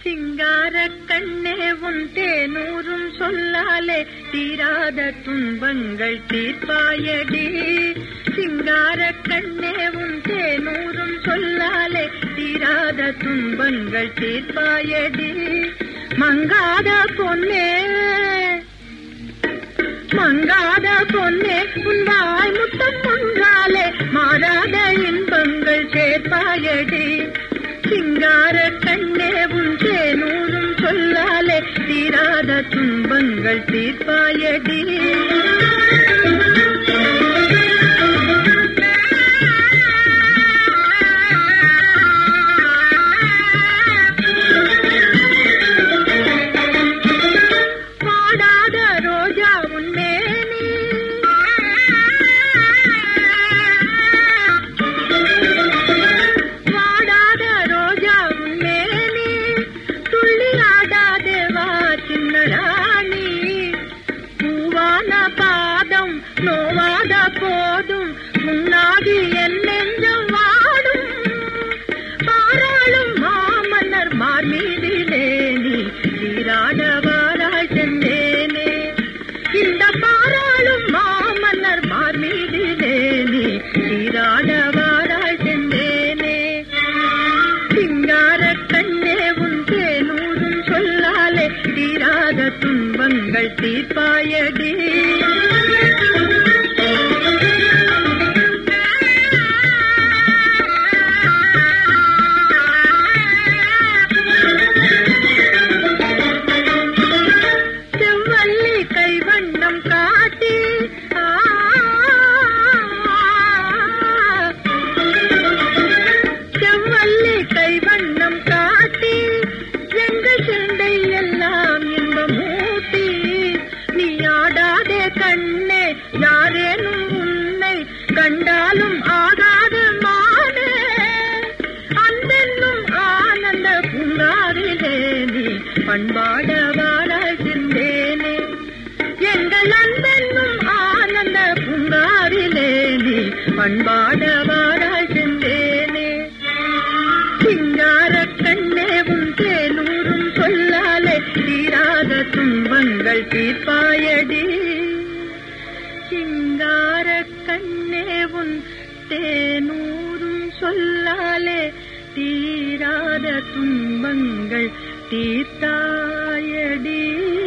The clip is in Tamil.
சிங்கார கண்ணே உன் தேனூரும் சொல்லாலே தீராத துன்பங்கள் தீர்ப்பாயடி சிங்கார கண்ணே உன் தேனூரும் சொல்லாலே தீராத துன்பங்கள் தீர்ப்பாயடி மங்காத பொன்னே மங்காத பொன்னே உன் வாய் முத்தம் ஒன்றாலே மாறாத இன்பங்கள் சேர்ப்பாயடி சிங்கார கண்ணே உன் தேனூரும் சொல்லாலே தீராத துன்பங்கள் தீர்ப்பாயடி பாடாத ரோஜா உன்மேனி வாடாத ரோஜா உன்மேனி துள்ளி ஆடாதே வா சின்ன ராணி பூவான பாதம் நோவாத போதும் முன்னாடி என் நெஞ்சம் வாடும் பாராளும் மாமன்னர் மார்மீதிலே நீ சீராடவாராய் சென்றேனே இந்த பாராளும் மாமன்னர் மார்மீதிலே நீ சீராடவாராய் சென்றேனே சிங்கார கண்ணே உன் தேனூரும் சொல்லாலே தீராத துன்பங்கள் தீர்ப்பாயடி செவ்வல்லி கைவண்ணம் காட்டி ஆ, செவ்வல்லி கைவண்ணம் காட்டி எங்கள் சிந்தை எல்லாம் இன்பமூட்டி நீ ஆடாதே கண்ணே யாரேனும் உன்னை கண்டாலும் ஆகாத மானே அன்பென்னும் ஆனந்த பூங்காவிலே நீ பண்பாட வாராய்கின்றேனே எங்கள் அன்பென்னும் ஆனந்த பூங்காவிலே நீ பண்பாட வாராய்கின்றேனே சிங்கார கண்ணே உன் தேனூரும் சொல்லாலே தீராத துன்பங்கள் தீர்ப்பாயடி சிங்கார கண்ணே உன் தேனூரும் சொல்லாலே தீராத துன்பங்கள் தீர்த்தாயடி